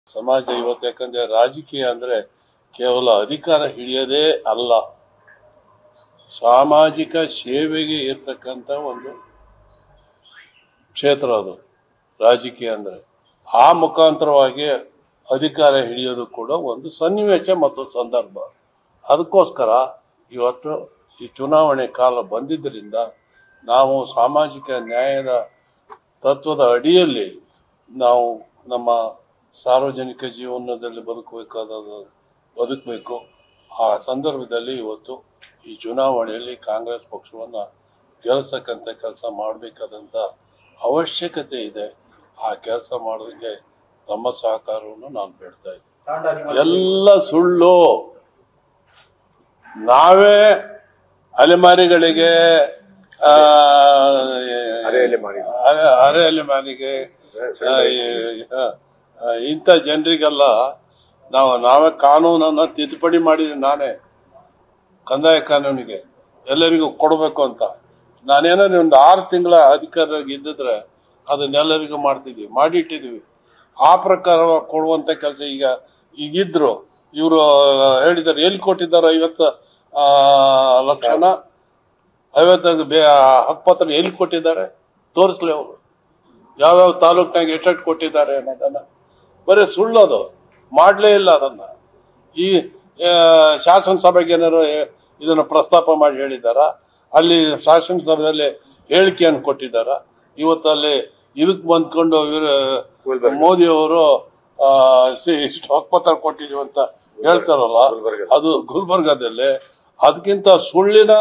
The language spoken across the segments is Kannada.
ಸಮಾಜ ಇವತ್ತು ಯಾಕಂದ್ರೆ ರಾಜಕೀಯ ಅಂದ್ರೆ ಕೇವಲ ಅಧಿಕಾರ ಹಿಡಿಯೋದೇ ಅಲ್ಲ ಸಾಮಾಜಿಕ ಸೇವೆಗೆ ಇರ್ತಕ್ಕಂಥ ಒಂದು ಕ್ಷೇತ್ರ ಅದು ರಾಜಕೀಯ ಅಂದ್ರೆ ಆ ಮುಖಾಂತರವಾಗಿ ಅಧಿಕಾರ ಹಿಡಿಯೋದು ಕೂಡ ಒಂದು ಸನ್ನಿವೇಶ ಮತ್ತು ಸಂದರ್ಭ ಅದಕ್ಕೋಸ್ಕರ ಇವತ್ತು ಈ ಚುನಾವಣೆ ಕಾಲ ಬಂದಿದ್ದರಿಂದ ನಾವು ಸಾಮಾಜಿಕ ನ್ಯಾಯದ ತತ್ವದ ಅಡಿಯಲ್ಲಿ ನಾವು ನಮ್ಮ ಸಾರ್ವಜನಿಕ ಜೀವನದಲ್ಲಿ ಬದುಕಬೇಕಾದ ಬದುಕಬೇಕು ಆ ಸಂದರ್ಭದಲ್ಲಿ ಇವತ್ತು ಈ ಚುನಾವಣೆಯಲ್ಲಿ ಕಾಂಗ್ರೆಸ್ ಪಕ್ಷವನ್ನು ಗೆಲ್ಲಿಸಕ್ಕಂಥ ಕೆಲಸ ಮಾಡಬೇಕಾದಂಥ ಅವಶ್ಯಕತೆ ಇದೆ ಆ ಕೆಲಸ ಮಾಡೋದಕ್ಕೆ ತಮ್ಮ ಸಹಕಾರವನ್ನು ನಾನು ಬೇಡ್ತಾ ಇದ್ದೀನಿ ಎಲ್ಲ ಸುಳ್ಳು ನಾವೇ ಅಲೆಮಾರಿಗಳಿಗೆ ಆ, ಅರೆ ಅರೆ ಅಲೆಮಾರಿಗೆ ಆ, ಈ- ಆ, ಆ, ಇಂಥ ಜನರಿಗೆಲ್ಲ ನಾವು ನಾವೇ ಕಾನೂನನ್ನ ತಿದ್ದುಪಡಿ ಮಾಡಿದ್ವಿ ನಾನೇ ಕಂದಾಯ ಕಾನೂನಿಗೆ ಎಲ್ಲರಿಗೂ ಕೊಡಬೇಕು ಅಂತ ನಾನೇನಾದ್ರು ಒಂದು ಆರು ತಿಂಗಳ ಅಧಿಕಾರದಾಗ ಇದ್ದಿದ್ರೆ ಅದನ್ನೆಲ್ಲರಿಗೂ ಮಾಡ್ತಿದ್ವಿ ಮಾಡಿಟ್ಟಿದ್ವಿ ಆ ಪ್ರಕಾರ ಕೊಡುವಂತ ಕೆಲಸ ಈಗ ಈಗಿದ್ರು ಇವರು ಹೇಳಿದ್ದಾರೆ ಎಲ್ಲಿ ಕೊಟ್ಟಿದ್ದಾರೆ ಐವತ್ತು ಆ, ಲಕ್ಷನ ಐವತ್ತು ಬೇ ಹಕ್ಕುಪತ್ರ ಎಲ್ಲಿ ಕೊಟ್ಟಿದ್ದಾರೆ ತೋರಿಸ್ಲಿ ಅವರು ಯಾವ್ಯಾವ ತಾಲೂಕ್ನಾಗ ಎಷ್ಟೆಷ್ಟು ಕೊಟ್ಟಿದ್ದಾರೆ ಅನ್ನೋದನ್ನ ಬರೀ ಸುಳ್ಳು ಅದು ಮಾಡಲೇ ಇಲ್ಲ ಅದನ್ನ ಈ ಆ, ಶಾಸನಸಭೆಗೆ ಏನಾರು ಇದನ್ನು ಪ್ರಸ್ತಾಪ ಮಾಡಿ ಹೇಳಿದಾರ ಅಲ್ಲಿ ಶಾಸನಸಭೆಯಲ್ಲಿ ಹೇಳಿಕೆಯನ್ನು ಕೊಟ್ಟಿದ್ದಾರ ಇವತ್ತು ಅಲ್ಲಿ ಇದಕ್ಕೆ ಬಂದ್ಕೊಂಡು ಇವರು ಮೋದಿ ಅವರು ಇಷ್ಟು ಹಕ್ಕುಪತ್ರ ಕೊಟ್ಟಿದೀವಿ ಅಂತ ಹೇಳ್ತಾರಲ್ಲ ಅದು ಗುಲ್ಬರ್ಗದಲ್ಲಿ ಅದಕ್ಕಿಂತ ಸುಳ್ಳಿನ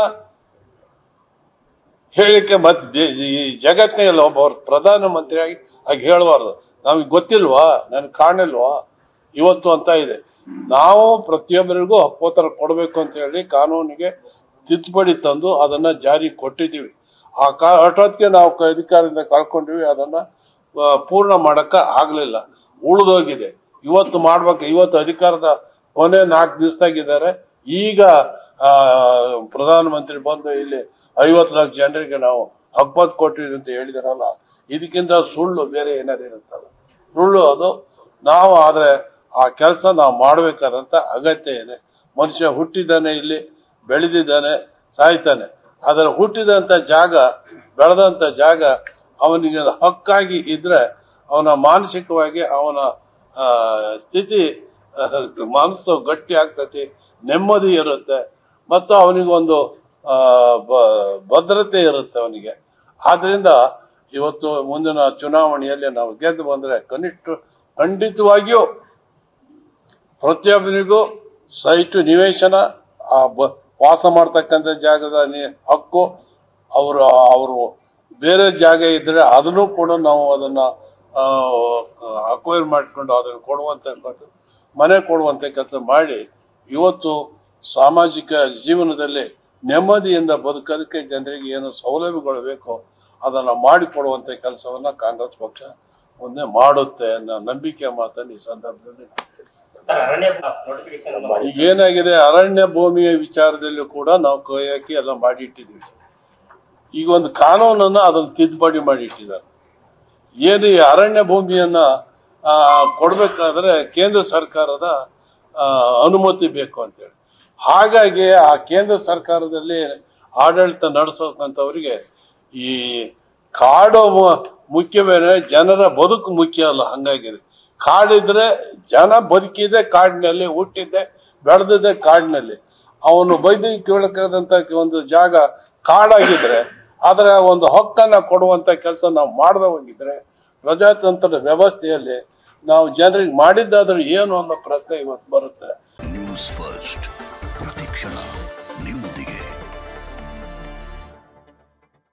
ಹೇಳಿಕೆ ಮತ್ತೆ ಈ ಜಗತ್ತಿನಲ್ಲಿ ಒಬ್ಬ ಪ್ರಧಾನಮಂತ್ರಿಯಾಗಿ ಹಾಗೆ ಹೇಳಬಾರ್ದು ನಮಗೆ ಗೊತ್ತಿಲ್ವಾ ನನಗೆ ಕಾಣಿಲ್ವಾ ಇವತ್ತು ಅಂತ ಇದೆ ನಾವು ಪ್ರತಿಯೊಬ್ಬರಿಗೂ ಹಕ್ಕುಪತ್ರ ಕೊಡಬೇಕು ಅಂತ ಹೇಳಿ ಕಾನೂನಿಗೆ ತಿದ್ದುಪಡಿ ತಂದು ಅದನ್ನ ಜಾರಿ ಕೊಟ್ಟಿದ್ದೀವಿ ಆ ಕಾ ಅಷ್ಟೊತ್ತಿಗೆ ನಾವು ಕ- ಅಧಿಕಾರದಿಂದ ಕಳ್ಕೊಂಡಿವಿ ಅದನ್ನ ಆ, ಪೂರ್ಣ ಮಾಡಕ್ಕ ಆಗ್ಲಿಲ್ಲ ಉಳಿದೋಗಿದೆ ಇವತ್ತು ಮಾಡ್ಬೇಕು ಇವತ್ತು ಅಧಿಕಾರದ ಕೊನೆ ನಾಲ್ಕು ದಿವಸದಾಗಿದ್ದಾರೆ ಈಗ ಆ, ಪ್ರಧಾನಮಂತ್ರಿ ಬಂದು ಇಲ್ಲಿ ಐವತ್ತು ಲಕ್ಷ ಜನರಿಗೆ ನಾವು ಹಬ್ಬತ್ ಕೊಟ್ಟಿವಿ ಅಂತ ಹೇಳಿದಾರಲ್ಲ ಇದಕ್ಕಿಂತ ಸುಳ್ಳು ಬೇರೆ ಏನಾದ್ರು ಇರುತ್ತಲ್ಲ ಸುಳ್ಳು ಅದು ನಾವು ಆದ್ರೆ ಆ ಕೆಲಸ ನಾವು ಮಾಡಬೇಕಾದಂತ ಅಗತ್ಯ ಇದೆ ಮನುಷ್ಯ ಹುಟ್ಟಿದ್ದಾನೆ ಇಲ್ಲಿ ಬೆಳೆದಿದ್ದಾನೆ ಸಾಯ್ತಾನೆ ಅದರ ಹುಟ್ಟಿದಂತ ಜಾಗ ಬೆಳೆದಂತ ಜಾಗ ಅವನಿಗೆ ಅದು ಹಕ್ಕಾಗಿ ಇದ್ರೆ ಅವನ ಮಾನಸಿಕವಾಗಿ ಅವನ ಆ, ಸ್ಥಿತಿ ಆ, ಮನಸ್ಸು ಗಟ್ಟಿ ಆಗ್ತತಿ ನೆಮ್ಮದಿ ಇರುತ್ತೆ ಮತ್ತು ಅವನಿಗೊಂದು ಆ, ಬ- ಭದ್ರತೆ ಇರುತ್ತೆ ಅವನಿಗೆ ಆದ್ರಿಂದ ಇವತ್ತು ಮುಂದಿನ ಚುನಾವಣೆಯಲ್ಲಿ ನಾವು ಗೆದ್ದು ಬಂದ್ರೆ ಕನಿಷ್ಠ ಖಂಡಿತವಾಗಿಯೂ ಪ್ರತಿಯೊಬ್ಬನಿಗೂ ಸೈಟ್ ನಿವೇಶನ ಆ ಬ- ವಾಸ ಮಾಡ್ತಕ್ಕಂಥ ಜಾಗದ ನಿ- ಹಕ್ಕು ಅವರು ಅವರು ಬೇರೆ ಜಾಗ ಇದ್ರೆ ಅದನ್ನು ಕೂಡ ನಾವು ಅದನ್ನ ಅಕ್ವೈರ್ ಮಾಡಿಕೊಂಡು ಅದನ್ನು ಕೊಡುವಂತ ಮನೆ ಕೊಡುವಂತ ಕೆಲಸ ಮಾಡಿ ಇವತ್ತು ಸಾಮಾಜಿಕ ಜೀವನದಲ್ಲಿ ನೆಮ್ಮದಿಯಿಂದ ಬದುಕೋದಕ್ಕೆ ಜನರಿಗೆ ಏನು ಸೌಲಭ್ಯಗಳು ಬೇಕೋ ಅದನ್ನ ಮಾಡಿಕೊಡುವಂತ ಕೆಲಸವನ್ನ ಕಾಂಗ್ರೆಸ್ ಪಕ್ಷ ಮುಂದೆ ಮಾಡುತ್ತೆ ಅನ್ನೋ ನಂಬಿಕೆ ಮಾತನ್ನು ಈ ಸಂದರ್ಭದಲ್ಲಿ ನಾನು ಹೇಳ್ತೀನಿ. ಅರಣ್ಯ ನೋಟಿಫಿಕೇಶನ್ ಈಗ ಏನಾಗಿದೆ ಅರಣ್ಯ ಭೂಮಿಯ ವಿಚಾರದಲ್ಲೂ ಕೂಡ ನಾವು ಕೈ ಹಾಕಿ ಎಲ್ಲ ಮಾಡಿಟ್ಟಿದ್ದೀವಿ ಈಗ ಒಂದು ಕಾನೂನನ್ನ ಅದನ್ನು ತಿದ್ದುಪಡಿ ಮಾಡಿ ಇಟ್ಟಿದ್ದಾರೆ ಏನು ಈ ಅರಣ್ಯ ಭೂಮಿಯನ್ನ ಆ, ಕೊಡ್ಬೇಕಾದ್ರೆ ಕೇಂದ್ರ ಸರ್ಕಾರದ ಆ, ಅನುಮತಿ ಬೇಕು ಅಂತೇಳಿ ಹಾಗಾಗಿ ಆ ಕೇಂದ್ರ ಸರ್ಕಾರದಲ್ಲಿ ಆಡಳಿತ ನಡೆಸೋಕಂತವರಿಗೆ ಈ ಕಾಡು ಮು- ಮುಖ್ಯವೇನೆ ಜನರ ಬದುಕು ಮುಖ್ಯ ಅಲ್ಲ ಹಂಗಾಗಿದೆ ಕಾಡಿದ್ರೆ ಜನ ಬದುಕಿದೆ ಕಾಡಿನಲ್ಲಿ ಹುಟ್ಟಿದ್ದೆ ಬೆಳೆದಿದ್ದೆ ಕಾಡಿನಲ್ಲಿ ಅವನು ಬೈದು ಕೇಳಕಾದಂತ ಒಂದು ಜಾಗ ಕಾಡಾಗಿದ್ರೆ ಅದರ ಒಂದು ಹಕ್ಕನ್ನ ಕೊಡುವಂತ ಕೆಲಸ ನಾವು ಮಾಡದ ಹೋಗಿದ್ರೆ ಪ್ರಜಾತಂತ್ರದ ವ್ಯವಸ್ಥೆಯಲ್ಲಿ ನಾವು ಜನರಿಗೆ ಮಾಡಿದ್ದಾದ್ರೂ ಏನು ಅನ್ನೋ ಪ್ರಶ್ನೆ ಇವತ್ತು ಬರುತ್ತೆ ನ್ಯೂಸ್ ಫಸ್ಟ್ ಪ್ರತಿಕ್ಷಣ